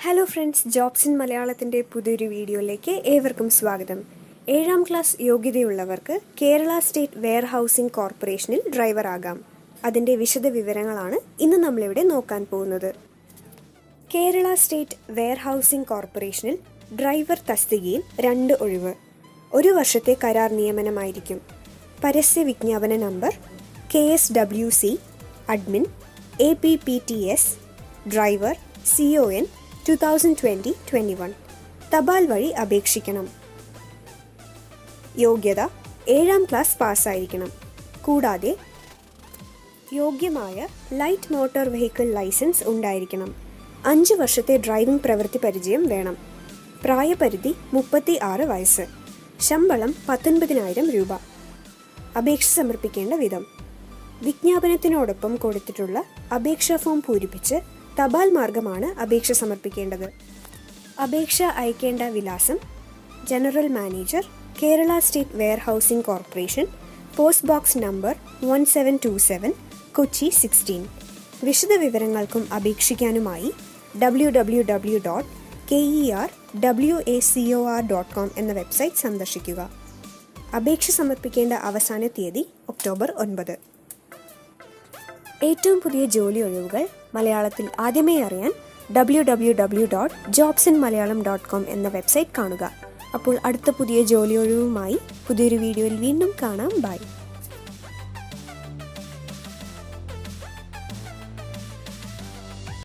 hello friends jobs in മലയാളത്തിൻ്റെ പുതിയൊരു വീഡിയോയിലേക്ക് ഏവർക്കും സ്വാഗതം ഏഴാം ക്ലാസ് യോഗ്യതയുള്ളവർക്ക് കേരള സ്റ്റേറ്റ് വെയർ ഹൗസിംഗ് കോർപ്പറേഷനിൽ ഡ്രൈവർ ആകാം അതിൻ്റെ വിശദ വിവരങ്ങളാണ് ഇന്ന് നമ്മളിവിടെ നോക്കാൻ പോകുന്നത് കേരള സ്റ്റേറ്റ് വെയർ ഹൗസിംഗ് കോർപ്പറേഷനിൽ ഡ്രൈവർ തസ്തികയിൽ രണ്ട് ഒഴിവ് ഒരു വർഷത്തെ കരാർ നിയമനമായിരിക്കും പരസ്യ വിജ്ഞാപന number K S W C admin A P P T S driver C O N two thousand twenty twenty one തപാൽ വഴി അപേക്ഷിക്കണം യോഗ്യത ഏഴാം ക്ലാസ് പാസ്സായിരിക്കണം കൂടാതെ യോഗ്യമായ ലൈറ്റ് മോട്ടോർ വെഹിക്കിൾ ലൈസൻസ് ഉണ്ടായിരിക്കണം അഞ്ച് വർഷത്തെ ഡ്രൈവിംഗ് പ്രവൃത്തി പരിചയം വേണം പ്രായപരിധി മുപ്പത്തി ആറ് വയസ്സ് ശമ്പളം പത്തൊൻപതിനായിരം രൂപ അപേക്ഷ സമർപ്പിക്കേണ്ട വിധം വിജ്ഞാപനത്തിനോടൊപ്പം കൊടുത്തിട്ടുള്ള അപേക്ഷാ ഫോം പൂരിപ്പിച്ച് തപാൽ മാർഗമാണ് അപേക്ഷ സമർപ്പിക്കേണ്ടത് അപേക്ഷ അയക്കേണ്ട വിലാസം general manager Kerala state warehousing corporation post box number one seven two seven Kochi sixteen വിശദ വിവരങ്ങൾക്കും അപേക്ഷിക്കാനുമായി W W W dot K E R W A C O R dot com എന്ന വെബ്സൈറ്റ് സന്ദർശിക്കുക അപേക്ഷ സമർപ്പിക്കേണ്ട അവസാന തീയതി ഒക്ടോബർ ഒൻപത് ഏറ്റവും പുതിയ ജോലി ഒഴിവുകൾ മലയാളത്തിൽ ആദ്യമേ അറിയാൻ W W W dot jobs in Malayalam dot com എന്ന വെബ്സൈറ്റ് കാണുക അപ്പോൾ അടുത്ത പുതിയ ജോലി ഒഴിവുമായി പുതിയൊരു വീഡിയോയിൽ വീണ്ടും കാണാം ബൈ